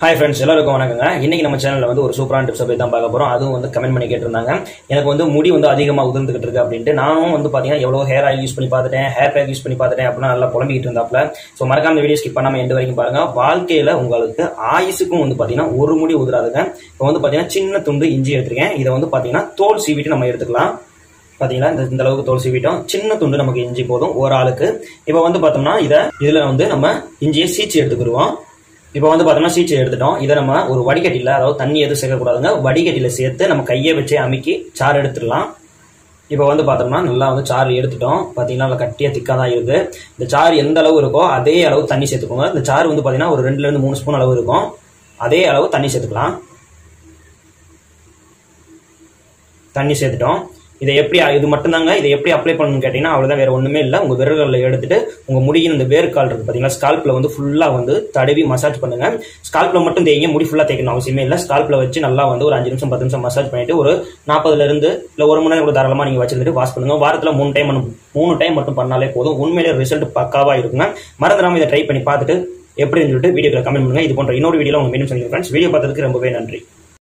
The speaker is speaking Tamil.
ஹாய் ஃப்ரெண்ட்ஸ் எல்லாருக்கும் வணக்கங்க இன்னைக்கு நம்ம சேனல்ல வந்து ஒரு சூப்பரான டிப்ஸ் பற்றி தான் பார்க்க போறோம் அதுவும் வந்து கமெண்ட் பண்ணி கேட்டிருந்தாங்க எனக்கு வந்து முடி வந்து அதிகமாக உதிர்ந்துகிட்டு இருக்கு அப்படின்ட்டு நானும் வந்து பாத்தீங்கன்னா எவ்வளோ ஹேர் ஆயில் யூஸ் பண்ணி பார்த்துட்டேன் ஹேர் பேக் யூஸ் பண்ணி பார்த்துட்டேன் அப்படின்னா நல்லா புலம்பிக்கிட்டு இருந்தாப்ல ஸோ மறக்காம இந்த வீடியோ ஸ்கிப் பண்ணாம எண்டு வரைக்கும் பாருங்க வாழ்க்கையில உங்களுக்கு ஆயுசுக்கும் வந்து பாத்தீங்கன்னா ஒரு முடி உதிராதுங்க இப்போ வந்து பாத்தீங்கன்னா சின்ன துண்டு இஞ்சி எடுத்திருக்கேன் இதை வந்து பாத்தீங்கன்னா தோல் சீவிட்டு நம்ம எடுத்துக்கலாம் பாத்தீங்களா இந்த இந்த அளவுக்கு தோல் சீவிட்டோம் சின்ன துண்டு நமக்கு இஞ்சி போதும் ஒரு ஆளுக்கு இப்போ வந்து பார்த்தோம்னா இதை இதுல வந்து நம்ம இஞ்சியை சீச்சி எடுத்துக்கிடுவோம் இப்போ வந்து பார்த்தோம்னா சீச்சி எடுத்துட்டோம் இதை நம்ம ஒரு வடிகட்டியில் அதாவது தண்ணி எதுவும் சேர்க்கக்கூடாதுங்க வடிகட்டியில் சேர்த்து நம்ம கையை வச்சே அமுக்கி சாறு எடுத்துடலாம் இப்போ வந்து பார்த்தோம்னா நல்லா வந்து சாறு எடுத்துட்டோம் பார்த்தீங்கன்னா நல்லா கட்டியாக திக்காக தான் இருக்குது இந்த சாறு எந்த அளவு இருக்கோ அதே அளவு தண்ணி சேர்த்துக்கோங்க இந்த சாறு வந்து பார்த்தீங்கன்னா ஒரு ரெண்டுலேருந்து மூணு ஸ்பூன் அளவு இருக்கும் அதே அளவு தண்ணி சேர்த்துக்கலாம் தண்ணி சேர்த்துட்டோம் இதை எப்படி இது மட்டும்தாங்க இதை எப்படி அப்ளை பண்ணணும்னு கேட்டீங்கன்னா அவ்வளோதான் வேற ஒன்றுமே இல்லை உங்கள் விரல்களில் எடுத்துட்டு உங்கள் முடியின் இந்த வேர்க்கால் இருக்கு பார்த்தீங்களா ஸ்கால்பில் வந்து ஃபுல்லாக வந்து தடவி மசாஜ் பண்ணுங்க ஸ்கால்பில் மட்டும் தேய்ங்க முடி ஃபுல்லாக தேய்க்கணும் அவசியமே இல்லை ஸ்கால்பில் வச்சு நல்லா வந்து ஒரு அஞ்சு நிமிஷம் பத்து நிமிஷம் மசாஜ் பண்ணிட்டு ஒரு நாற்பதுல இருந்து இல்லை ஒரு மணி நேரம் கூட தாராளமாக நீங்கள் வச்சிருந்துட்டு வாஷ் பண்ணுங்க வாரத்தில் மூணு டைம் மூணு டைம் மட்டும் பண்ணாலே போதும் உண்மையிலே ரிசல்ட் பக்காவாக இருக்குங்க மறந்துடாம இதை ட்ரை பண்ணி பார்த்துட்டு எப்படின்னு சொல்லிட்டு வீடியோவில் கமெண்ட் பண்ணுங்க இது போன்ற இன்னொரு வீடியோவில் உங்க மீண்டும் சொல்லுங்க ஃப்ரெண்ட்ஸ் வீடியோ பார்த்ததுக்கு ரொம்பவே நன்றி